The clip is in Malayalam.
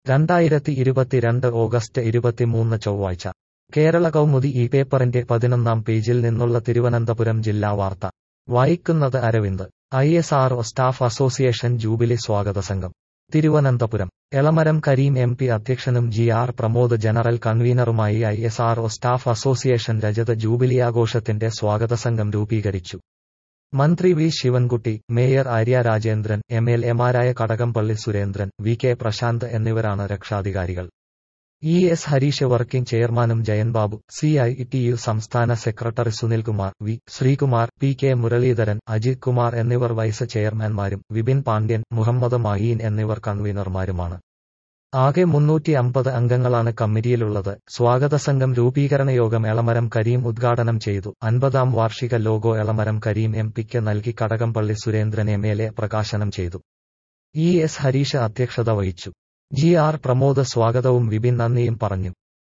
രണ്ടായിരത്തി ഇരുപത്തിരണ്ട് ഓഗസ്റ്റ് ഇരുപത്തിമൂന്ന് ചൊവ്വാഴ്ച കേരള കൗമുദി ഈ പേപ്പറിന്റെ പതിനൊന്നാം പേജിൽ നിന്നുള്ള തിരുവനന്തപുരം ജില്ലാ വാർത്ത വായിക്കുന്നത് Aravind I S R staff association jubilee സ്വാഗത സംഘം തിരുവനന്തപുരം എളമരം കരീം എം പി അധ്യക്ഷനും ജി ആർ പ്രമോദ് ജനറൽ കൺവീനറുമായി I S R staff association രജത ജൂബിലി ആഘോഷത്തിന്റെ സ്വാഗത സംഘം രൂപീകരിച്ചു മന്ത്രി V Sivankutty mayor Arya Rajendran M L എമാരായ കടകംപള്ളി സുരേന്ദ്രൻ വി കെ പ്രശാന്ത് എന്നിവരാണ് രക്ഷാധികാരികൾ ഇ എസ് ഹരീഷ് വർക്കിംഗ് ചെയർമാനും Jayanbabu C I T U സംസ്ഥാന secretary Sunilkumar V Sreekumar P K Muraleedharan Ajith Kumar എന്നിവർ വൈസ് ചെയർമാൻമാരും വിപിൻ പാണ്ഡ്യൻ മുഹമ്മദ് മഹീൻ എന്നിവർ കൺവീനർമാരുമാണ് ആകെ മുന്നൂറ്റി അമ്പത് അംഗങ്ങളാണ് കമ്മിറ്റിയിലുള്ളത് സ്വാഗത സംഘം രൂപീകരണ യോഗം എളമരം കരീം ഉദ്ഘാടനം ചെയ്തു അൻപതാം വാർഷിക ലോഗോ എളമരം കരീം എം പിക്ക് നൽകി Kadakampally Surendran M L A പ്രകാശനം ചെയ്തു ഇ എസ് ഹരീഷ് അധ്യക്ഷത വഹിച്ചു ജി ആർ പ്രമോദ് സ്വാഗതവും വിപിൻ നന്ദിയും പറഞ്ഞു